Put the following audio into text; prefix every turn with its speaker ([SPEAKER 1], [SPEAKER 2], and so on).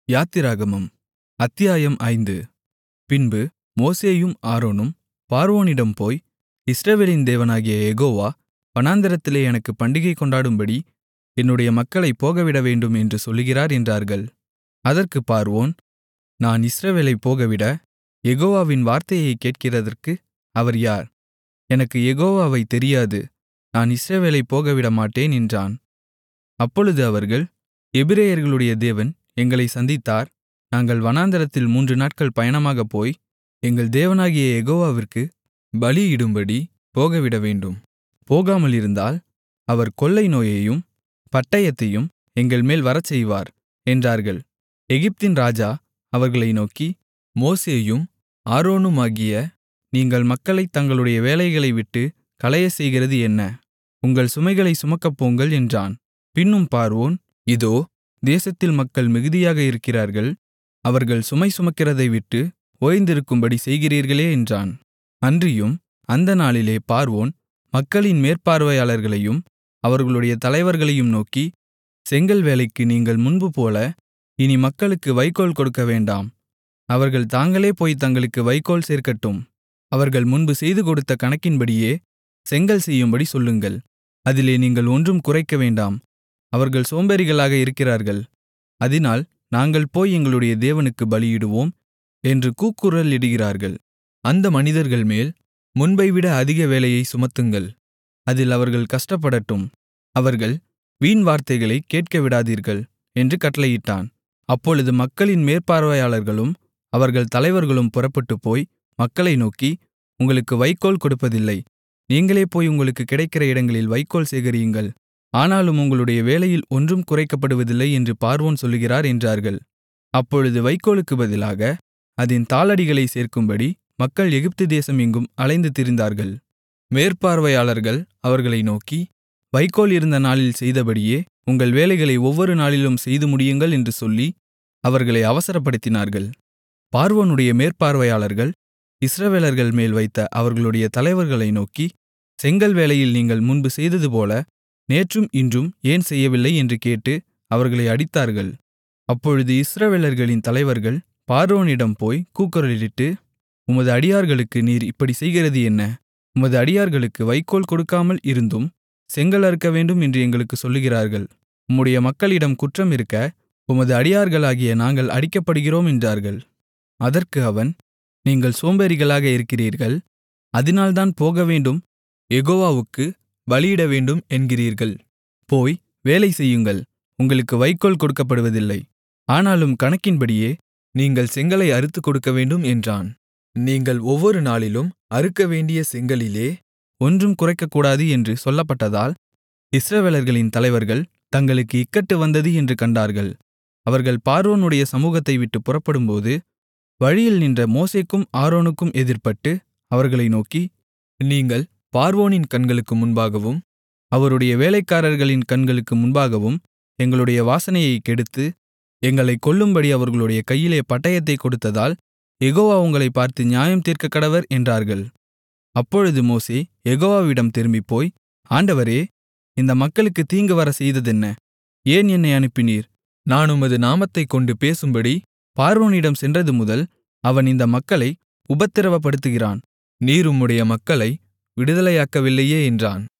[SPEAKER 1] யாத்திராகமம் அத்தியாயம் ஐந்து பின்பு மோசேயும் ஆரோனும் பார்வோனிடம் போய் இஸ்ரவேலின் தேவனாகிய யெகோவா வனாந்திரத்திலே எனக்குப் பண்டிகை கொண்டாடும்படி என்னுடைய மக்களைப் போகவிடவேண்டும் என்று சொல்லுகிறார் என்றார்கள் அதற்குப் பார்வோன் நான் இஸ்ரவேலைப் போகவிட யெகோவாவின் வார்த்தையைக் கேட்கிறதற்கு அவர் யார் எனக்குக் யெகோவாவைத் தெரியாது நான் இஸ்ரவேலைப் போகவிடமாட்டேன் என்றான் அப்பொழுது அவர்கள் எபிரெயர்களுடைய தேவன் எங்களைச் சந்தித்தார் நாங்கள் வனாந்திரத்தில் மூன்று நாட்கள் பயணமாகப் போய் எங்கள் தேவனாகிய யெகோவாவிற்குப் பலியிடும்படி போகவிடவேண்டும் போகாமலிருந்தால் அவர் கொள்ளை நோயையும் பட்டயத்தையும் எங்கள்மேல் வரச்செய்வார் என்றார்கள் எகிப்தின் ராஜா அவர்களை நோக்கி மோசேயும் ஆரோனுமாகிய நீங்கள் மக்களைத் தங்களுடைய வேலைகளை விட்டுக் கலையச்செய்கிறது என்ன உங்கள் சுமைகளைச் சுமக்கப்போங்கள் என்றான் பின்னும் பார்வோன் இதோ தேசத்தில் மக்கள் மிகுதியாக இருக்கிறார்கள் அவர்கள் சுமை சுமக்கிறதை விட்டு ஓய்ந்திருக்கும்படி செய்கிறீர்களே என்றான் அன்றியும் அந்த நாளிலே பார்வோன் மக்களின் மேற்பார்வையாளர்களையும் அவர்களுடைய தலைவர்களையும் நோக்கி செங்கல் வேலைக்கு நீங்கள் முன்புபோல இனி மக்களுக்கு வைக்கோல் கொடுக்கவேண்டாம் அவர்கள் தாங்களே போய் தங்களுக்கு வைக்கோல் சேர்க்கட்டும் அவர்கள் முன்பு செய்துகொடுத்த கணக்கின்படியே செங்கல் செய்யும்படி சொல்லுங்கள் அதிலே நீங்கள் ஒன்றும் குறைக்க வேண்டாம் அவர்கள் சோம்பேறிகளாக இருக்கிறார்கள் அதினால் நாங்கள் போய் எங்களுடைய தேவனுக்கு பலியிடுவோம் என்று கூக்குரலிடுகிறார்கள் அந்த மனிதர்கள்மேல் முன்பைவிட அதிக வேலையை சுமத்துங்கள் அதில் அவர்கள் கஷ்டப்படட்டும் அவர்கள் வீண் வார்த்தைகளைக் கேட்கவிடாதீர்கள் என்று கட்டளையிட்டான் அப்பொழுது மக்களின் மேற்பார்வையாளர்களும் அவர்கள் தலைவர்களும் புறப்பட்டுப்போய் மக்களை நோக்கி உங்களுக்கு வைக்கோல் கொடுப்பதில்லை நீங்களே போய் உங்களுக்கு கிடைக்கிற இடங்களில் வைக்கோல் சேகரியுங்கள் ஆனாலும் உங்களுடைய வேலையில் ஒன்றும் குறைக்கப்படுவதில்லை என்று பார்வோன் சொல்லுகிறார் என்றார்கள் அப்பொழுது வைக்கோலுக்கு பதிலாக அதின் தாளடிகளை சேர்க்கும்படி மக்கள் எகிப்து தேசம் எங்கும் அலைந்து திரிந்தார்கள் மேற்பார்வையாளர்கள் அவர்களை நோக்கி வைக்கோல் இருந்த நாளில் செய்தபடியே உங்கள் வேலைகளை ஒவ்வொரு நாளிலும் செய்து முடியுங்கள் என்று சொல்லி அவர்களை அவசரப்படுத்தினார்கள் பார்வோனுடைய மேற்பார்வையாளர்கள் இஸ்ரவேலர்கள் மேல் வைத்த அவர்களுடைய தலைவர்களை நோக்கி செங்கல் வேலையில் நீங்கள் முன்பு செய்ததுபோல நேற்றும் இன்றும் ஏன் செய்யவில்லை என்று கேட்டு அவர்களை அடித்தார்கள் அப்பொழுது இஸ்ரவேலர்களின் தலைவர்கள் பார்வோனிடம் போய் கூக்குரலிட்டு உமது அடியார்களுக்கு நீர் இப்படி செய்கிறது என்ன உமது அடியார்களுக்கு வைக்கோல் கொடுக்காமல் இருந்தும் செங்கல் அறுக்க வேண்டும் என்று எங்களுக்கு சொல்லுகிறார்கள் உம்முடைய மக்களிடம் குற்றம் இருக்க உமது அடியார்களாகிய நாங்கள் அடிக்கப்படுகிறோம் என்றார்கள் அதற்கு அவன் நீங்கள் சோம்பேறிகளாக இருக்கிறீர்கள் அதனால்தான் போகவேண்டும் யெகோவாவுக்கு பலியிட வேண்டும் என்கிறீர்கள் போய் வேலை செய்யுங்கள் உங்களுக்கு வைக்கோல் கொடுக்கப்படுவதில்லை ஆனாலும் கணக்கின்படியே நீங்கள் செங்கலை அறுத்துக் கொடுக்க வேண்டும் என்றான் நீங்கள் ஒவ்வொரு நாளிலும் அறுக்க வேண்டிய செங்கலிலே ஒன்றும் குறைக்கக்கூடாது என்று சொல்லப்பட்டதால் இஸ்ரவேலர்களின் தலைவர்கள் தங்களுக்கு இக்கட்டு வந்தது என்று கண்டார்கள் அவர்கள் பார்வோனுடைய சமூகத்தை விட்டு புறப்படும்போது வழியில் நின்ற மோசேக்கும் ஆரோனுக்கும் எதிர்ப்பட்டு அவர்களை நோக்கி நீங்கள் பார்வோனின் கண்களுக்கு முன்பாகவும் அவருடைய வேலைக்காரர்களின் கண்களுக்கு முன்பாகவும் எங்களுடைய வாசனையை கெடுத்து எங்களை கொல்லும்படி அவர்களுடைய கையிலே பட்டயத்தை கொடுத்ததால் எகோவா உங்களை பார்த்து நியாயம் தீர்க்கக்கடவர் என்றார்கள் அப்பொழுது மோசே எகோவாவிடம் திரும்பிப்போய் ஆண்டவரே இந்த மக்களுக்கு தீங்கு வர செய்ததென்ன ஏன் என்னை அனுப்பினீர் நான் உமது நாமத்தைக் கொண்டு பேசும்படி பார்வோனிடம் சென்றது முதல் அவன் இந்த மக்களை உபத்திரவப்படுத்துகிறான் நீர் உம்முடைய மக்களை விடுதலையாக்கவில்லையே என்றான்